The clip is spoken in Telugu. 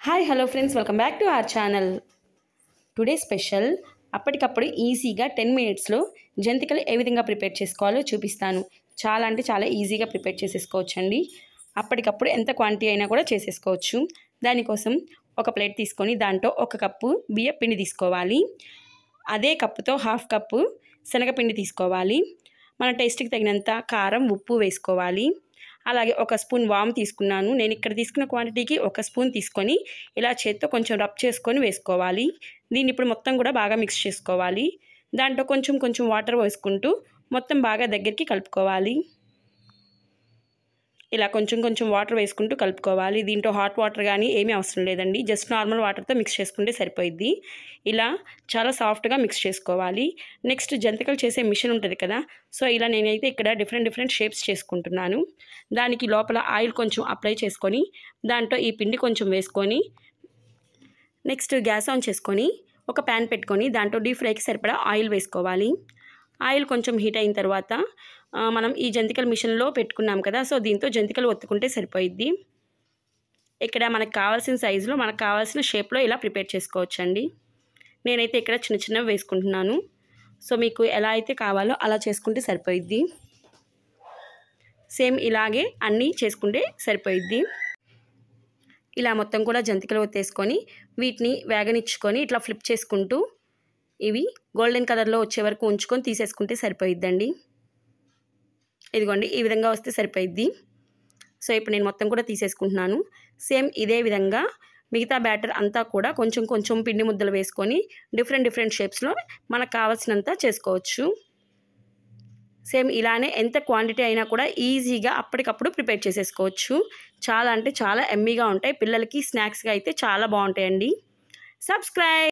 hi hello friends welcome back to our channel today special అప్పటికప్పుడు ఈజీగా టెన్ మినిట్స్లో జంతికలు ఏ విధంగా ప్రిపేర్ చేసుకోవాలో చూపిస్తాను చాలా అంటే చాలా ఈజీగా ప్రిపేర్ చేసేసుకోవచ్చు అండి అప్పటికప్పుడు ఎంత క్వాంటిటీ అయినా కూడా చేసేసుకోవచ్చు దానికోసం ఒక ప్లేట్ తీసుకొని దాంట్లో ఒక కప్పు బియ్య పిండి తీసుకోవాలి అదే కప్పుతో హాఫ్ కప్పు శనగపిండి తీసుకోవాలి మన టేస్ట్కి తగినంత కారం ఉప్పు వేసుకోవాలి అలాగే ఒక స్పూన్ వామ్ తీసుకున్నాను నేను ఇక్కడ తీసుకున్న క్వాంటిటీకి ఒక స్పూన్ తీసుకొని ఇలా చేత్తో కొంచెం రబ్ చేసుకొని వేసుకోవాలి దీన్ని ఇప్పుడు మొత్తం కూడా బాగా మిక్స్ చేసుకోవాలి దాంట్లో కొంచెం కొంచెం వాటర్ వేసుకుంటూ మొత్తం బాగా దగ్గరికి కలుపుకోవాలి ఇలా కొంచెం కొంచెం వాటర్ వేసుకుంటూ కలుపుకోవాలి దీంట్లో హాట్ వాటర్ కానీ ఏమీ అవసరం లేదండి జస్ట్ నార్మల్ వాటర్తో మిక్స్ చేసుకుంటే సరిపోయిద్ది ఇలా చాలా సాఫ్ట్గా మిక్స్ చేసుకోవాలి నెక్స్ట్ జంతికలు చేసే మిషన్ ఉంటుంది కదా సో ఇలా నేనైతే ఇక్కడ డిఫరెంట్ డిఫరెంట్ షేప్స్ చేసుకుంటున్నాను దానికి లోపల ఆయిల్ కొంచెం అప్లై చేసుకొని దాంట్లో ఈ పిండి కొంచెం వేసుకొని నెక్స్ట్ గ్యాస్ ఆన్ చేసుకొని ఒక ప్యాన్ పెట్టుకొని దాంట్లో డీప్ ఫ్రైకి సరిపడా ఆయిల్ వేసుకోవాలి ఆయిల్ కొంచెం హీట్ అయిన తర్వాత మనం ఈ జంతికల మిషన్లో పెట్టుకున్నాం కదా సో దీంతో జంతికలు ఒత్తుకుంటే సరిపోయిద్ది ఇక్కడ మనకు కావాల్సిన సైజులో మనకు కావాల్సిన షేప్లో ఇలా ప్రిపేర్ చేసుకోవచ్చండి నేనైతే ఇక్కడ చిన్న చిన్నవి వేసుకుంటున్నాను సో మీకు ఎలా అయితే కావాలో అలా చేసుకుంటే సరిపోయిద్ది సేమ్ ఇలాగే అన్నీ చేసుకుంటే సరిపోయిద్ది ఇలా మొత్తం కూడా జంతికలు ఒత్తేసుకొని వీటిని వేగనిచ్చుకొని ఇట్లా ఫ్లిప్ చేసుకుంటూ ఇవి గోల్డెన్ కలర్లో వచ్చే వరకు ఉంచుకొని తీసేసుకుంటే సరిపోయిద్దండి ఇదిగోండి ఈ విధంగా వస్తే సరిపోయిద్ది సో ఇప్పుడు నేను మొత్తం కూడా తీసేసుకుంటున్నాను సేమ్ ఇదే విధంగా మిగతా బ్యాటర్ అంతా కూడా కొంచెం కొంచెం పిండి ముద్దలు వేసుకొని డిఫరెంట్ డిఫరెంట్ షేప్స్లో మనకు కావాల్సినంత చేసుకోవచ్చు సేమ్ ఇలానే ఎంత క్వాంటిటీ అయినా కూడా ఈజీగా అప్పటికప్పుడు ప్రిపేర్ చేసేసుకోవచ్చు చాలా అంటే చాలా ఎమ్మీగా ఉంటాయి పిల్లలకి స్నాక్స్గా అయితే చాలా బాగుంటాయండి సబ్స్క్రైబ్